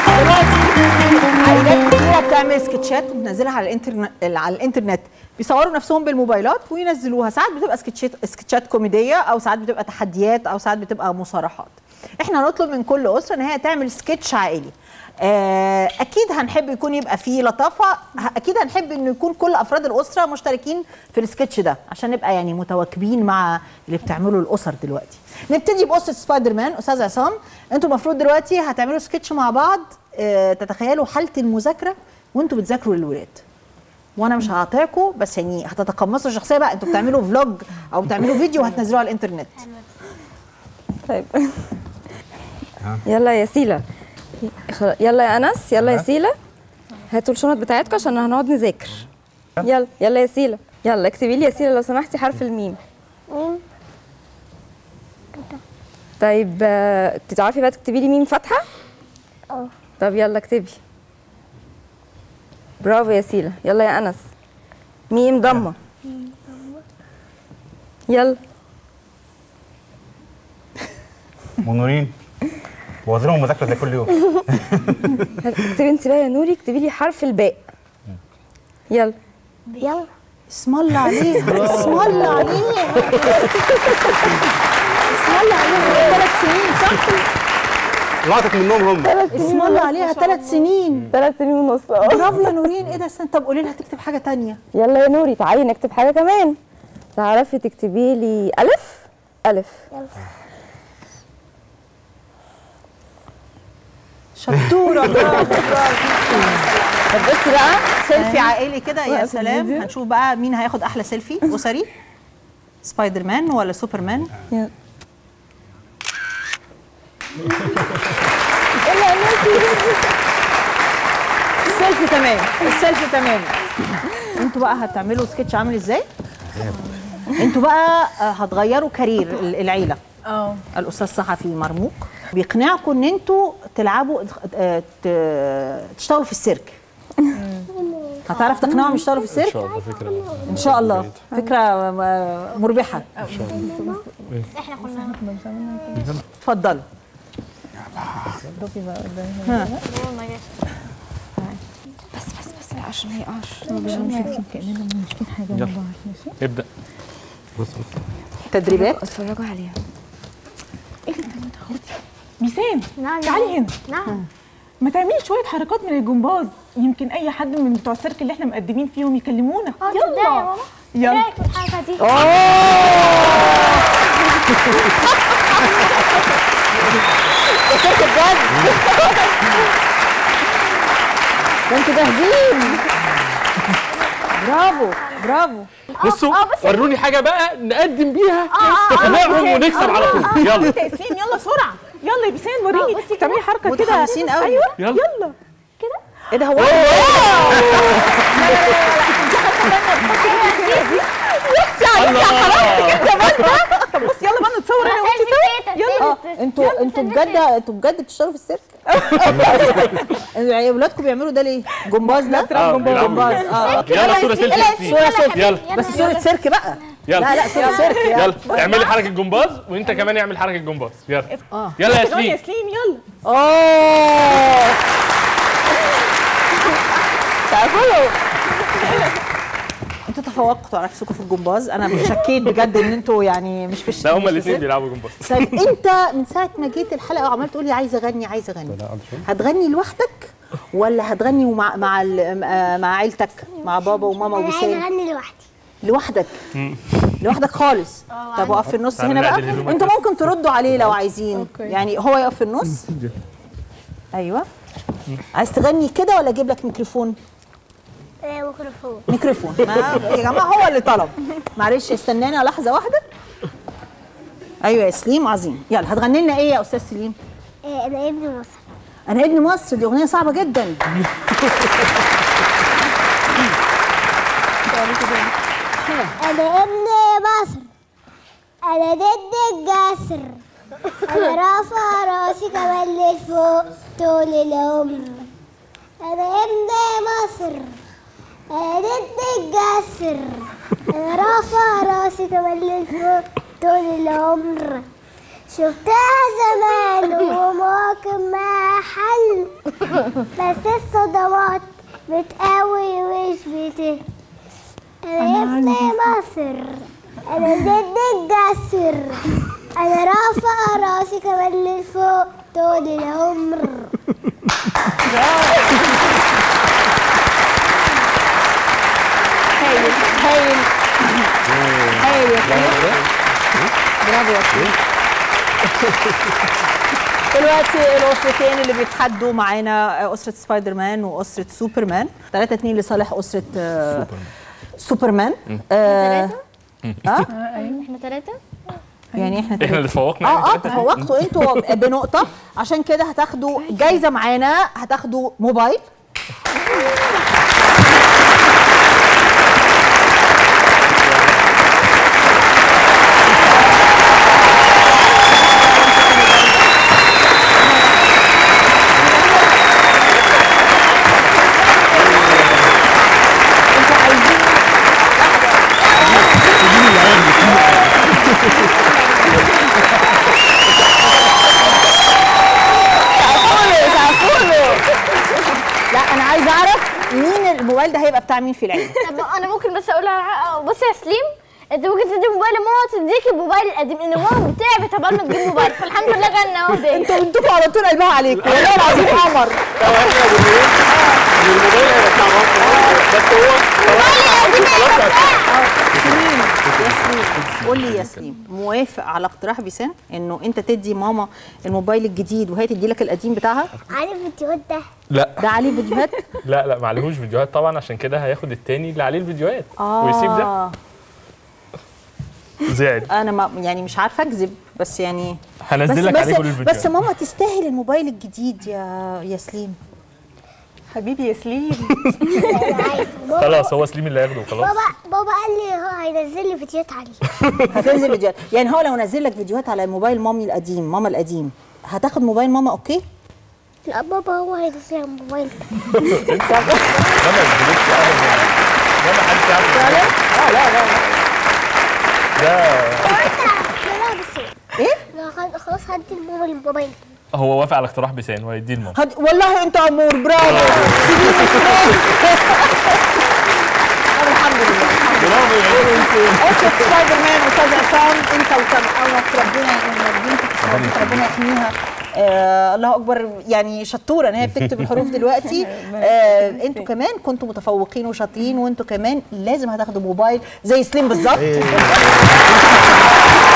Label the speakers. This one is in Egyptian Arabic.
Speaker 1: دلوقتي عائلات كتيره بتعمل سكتشات وبتنزلها على الانترنت على الانترنت بيصوروا نفسهم بالموبايلات وينزلوها ساعات بتبقى سكتشات سكتشات كوميديه او ساعات بتبقى تحديات او ساعات بتبقى مصارحات احنا هنطلب من كل اسره ان هي تعمل سكتش عائلي آه، اكيد هنحب يكون يبقى فيه لطافه ه- اكيد هنحب انه يكون كل افراد الاسره مشتركين في السكتش ده عشان نبقى يعني متواكبين مع اللي بتعمله الاسر دلوقتي نبتدي باسره سبايدر مان استاذ عصام انتوا المفروض دلوقتي هتعملوا سكتش مع بعض آه، تتخيلوا حاله المذاكره وانتوا بتذاكروا للولاد وانا مش هقاطعكم بس يعني هتتقمصوا الشخصيه بقى انتوا بتعملوا فلوج او بتعملوا فيديو وهتنزلوه على الانترنت
Speaker 2: طيب يلا يا سيلا خلاص، يلا يا انس يلا يا سيلا هاتوا الشنط بتاعتكم عشان هنقعد نذاكر يلا يلا يا سيلا يلا اكتبي لي يا سيلا لو سمحتي حرف الميم طيب آه، تعرفي بقى تكتبي لي ميم فاتحه
Speaker 3: اه
Speaker 2: طب يلا اكتبي برافو يا سيلا يلا يا انس ميم ضمه يلا
Speaker 4: منورين بوظ مذاكره زي كل يوم
Speaker 2: اكتبي انت بقى يا نوري اكتبي لي حرف الباء يلا
Speaker 3: يلا
Speaker 1: اسم الله عليها اسم الله عليها اسم الله عليها ثلاث سنين صح؟
Speaker 4: لقطت منهم هم
Speaker 1: اسم الله عليها ثلاث سنين
Speaker 2: ثلاث سنين ونص اه
Speaker 1: برافو يا نورين ايه ده استنى طب قولي لها تكتب حاجه تانية
Speaker 2: يلا يا نوري تعالي نكتب حاجه كمان تعرفي تكتبي لي الف الف
Speaker 1: شطوره برافو
Speaker 2: طب بصي بقى
Speaker 1: سيلفي عائلي كده يا
Speaker 2: وقف
Speaker 1: سلام
Speaker 2: الفيديو.
Speaker 1: هنشوف بقى مين هياخد احلى سيلفي اسري سبايدر مان ولا سوبرمان
Speaker 2: يلا.
Speaker 1: السيلفي تمام السيلفي تمام انتوا بقى هتعملوا سكتش عامل ازاي انتوا بقى آه، هتغيروا كارير ال- العيله
Speaker 5: اه
Speaker 1: الاستاذ صحفي مرموق بيقنعكم ان انتوا تلعبوا آه، ت- تشتغلوا في السيرك هتعرف تقنعهم يشتغلوا في السيرك
Speaker 6: الله فكره
Speaker 1: ان شاء الله فكره آه، مربحه
Speaker 3: احنا كنا
Speaker 1: اتفضلوا
Speaker 3: هو ما جاش
Speaker 2: بس بس بس عشان ما يقعش
Speaker 6: يلا ابدا
Speaker 1: تدريبات
Speaker 2: اتفرجوا عليها
Speaker 5: ميسان
Speaker 3: نعم
Speaker 5: تعالي هنا
Speaker 3: نعم
Speaker 5: ما تعملي شويه حركات من الجمباز يمكن اي حد من بتوع السيرك اللي احنا مقدمين فيهم يكلمونا
Speaker 3: اه تصدقي يا ماما ايه
Speaker 5: يلا
Speaker 3: رايك في الحركه دي؟
Speaker 1: السيرك بجد ده انتوا جاهزين برافو برافو
Speaker 6: بصوا وروني حاجه بقى نقدم بيها تقنعهم ونكسب على طول يلا
Speaker 5: يا ياسمين يلا بسرعه يلا يا بيسان وريني
Speaker 3: بصي
Speaker 5: تعملي حركه كده
Speaker 1: متحمسين قوي.
Speaker 5: ايوه
Speaker 6: يلا.
Speaker 5: يلا
Speaker 1: ايه ده هو
Speaker 5: طب بص يلا بقى نتصور انا وانت سوا يلا
Speaker 1: اه انتوا انتوا بجد انتوا بجد بتشتغلوا في السيرك يعني اولادكم بيعملوا ده ليه جمباز ده
Speaker 6: آه، بيلعبوا.
Speaker 1: جمباز اه
Speaker 6: يلا صوره سيلفي
Speaker 1: صوره سيلفي
Speaker 6: يلا
Speaker 1: بس صوره سيرك بقى
Speaker 6: يلا
Speaker 1: لا لا صوره سيرك يلا
Speaker 6: يلا اعملي حركه جمباز وانت كمان اعمل حركه جمباز يلا
Speaker 1: اه
Speaker 6: يلا يا
Speaker 5: يلا
Speaker 6: ياسمين
Speaker 5: ياسمين يلا
Speaker 1: اوه تعرفوا انتوا تفوقتوا على نفسكم في الجمباز انا شكيت بجد ان انتوا يعني مش في
Speaker 6: لا هما
Speaker 1: مش في
Speaker 6: الاثنين
Speaker 1: السيرك.
Speaker 6: بيلعبوا جمباز
Speaker 1: طيب انت من ساعه ما جيت الحلقه وعمال تقول لي عايزه اغني عايزه اغني هتغني لوحدك ولا هتغني مع مع ال- آه، مع عيلتك مع بابا وماما
Speaker 3: انا عايزه
Speaker 1: ووسام
Speaker 3: اغني لوحدي
Speaker 1: لوحدك لوحدك خالص طب اقف في النص
Speaker 6: تعالى
Speaker 1: هنا بقى
Speaker 6: نعدل هدومك
Speaker 1: انتوا
Speaker 6: بس.
Speaker 1: ممكن تردوا عليه لو عايزين يعني هو يقف في النص ايوه عايز تغني كده ولا اجيب لك ميكروفون
Speaker 3: آه، ميكروفون
Speaker 1: ميكروفون ما يا جماعه هو اللي طلب معلش استنانا لحظه واحده ايوه يا سليم عظيم يلا هتغني لنا ايه يا استاذ سليم
Speaker 3: آه، انا ابن مصر
Speaker 1: انا ابن مصر دي اغنيه صعبه جدا
Speaker 3: انا ابن مصر انا ضد الجسر انا رافع راسي كمان للفوق طول العمر انا ابن مصر انا ضد الجسر انا رافع راسي كمان للفوق طول العمر شفتها زمان ومواقف ما حل بس الصدمات بتقوي مش بت انا ابن مصر انا ضد الجسر انا رافعه راسي كمان لفوق طول العمر
Speaker 1: هايل هايل هايل يا سليم برافو يا سليم دلوقتي الاسرتين اللي بيتحدوا معانا اسره سبايدر مان واسره سوبرمان 3 2 لصالح اسره آه، سوبرمان آه اه
Speaker 3: احنا ثلاثة
Speaker 1: يعني احنا
Speaker 6: احنا
Speaker 1: تلاتة.
Speaker 6: اللي تفوقنا
Speaker 1: اه اه
Speaker 6: يعني.
Speaker 1: تفوقتوا انتوا بنقطه عشان كده هتاخدوا جايزه معانا هتاخدوا موبايل انتوا عايزين تعرفوا تعرفوا لا انا عايزه اعرف مين الموبايل ده هيبقى بتاع مين في العيله
Speaker 3: طب انا ممكن بس اقول على- بص يا سليم انت ممكن تدي موبايل ماما تديك الموبايل القديم ان ماما بتعبت عبال ما تجيب موبايل فالحمد لله جالنا اهو هديه
Speaker 1: انتوا انتوا على طول قلبها عليكم والله العظيم قمر
Speaker 6: الموبايل هيبقى بتاع مصر بس هو
Speaker 1: سليم يا سليم قول لي يا سليم موافق على اقتراح بيسان انه انت تدي ماما الموبايل الجديد وهي تدي لك القديم بتاعها
Speaker 3: عارف الفيديوهات ده
Speaker 6: لا
Speaker 1: ده عليه فيديوهات
Speaker 6: لا لا ما عليهوش فيديوهات طبعا عشان كده هياخد التاني اللي عليه الفيديوهات ويسيب ده
Speaker 1: آه.
Speaker 6: زعل
Speaker 1: انا ما يعني مش عارفه اكذب بس يعني
Speaker 6: هنزل لك عليه كل الفيديوهات
Speaker 1: بس ماما تستاهل الموبايل الجديد يا يا سليم
Speaker 5: حبيبي يا سليم
Speaker 6: خلاص هو سليم اللي هياخده خلاص
Speaker 3: بابا بابا قال لي هو هينزل لي فيديوهات عليه
Speaker 1: هتنزل فيديوهات يعني هو لو نزل لك فيديوهات على موبايل مامي القديم ماما القديم هتاخد موبايل ماما اوكي
Speaker 3: لا بابا هو هينزل لي الموبايل
Speaker 6: ده ما يجيبوش يعني ده ما حدش يعرف
Speaker 1: لا لا لا
Speaker 6: ده
Speaker 3: لا بس
Speaker 1: ايه
Speaker 3: لا خل- خلاص هدي الماما الموبايل
Speaker 6: هو وافق على اقتراح بيسان وهيديه لماما
Speaker 1: هد... والله انت امور برافو سيبيني طب الحمد لله الحمد لله اسره سبايدر مان استاذ عصام انت وكم ربنا ربنا ربنا يحميها آه الله اكبر يعني شطوره ان هي بتكتب الحروف دلوقتي آه انتوا كمان كنتوا متفوقين وشاطرين وانتوا كمان لازم هتاخدوا موبايل زي سليم بالظبط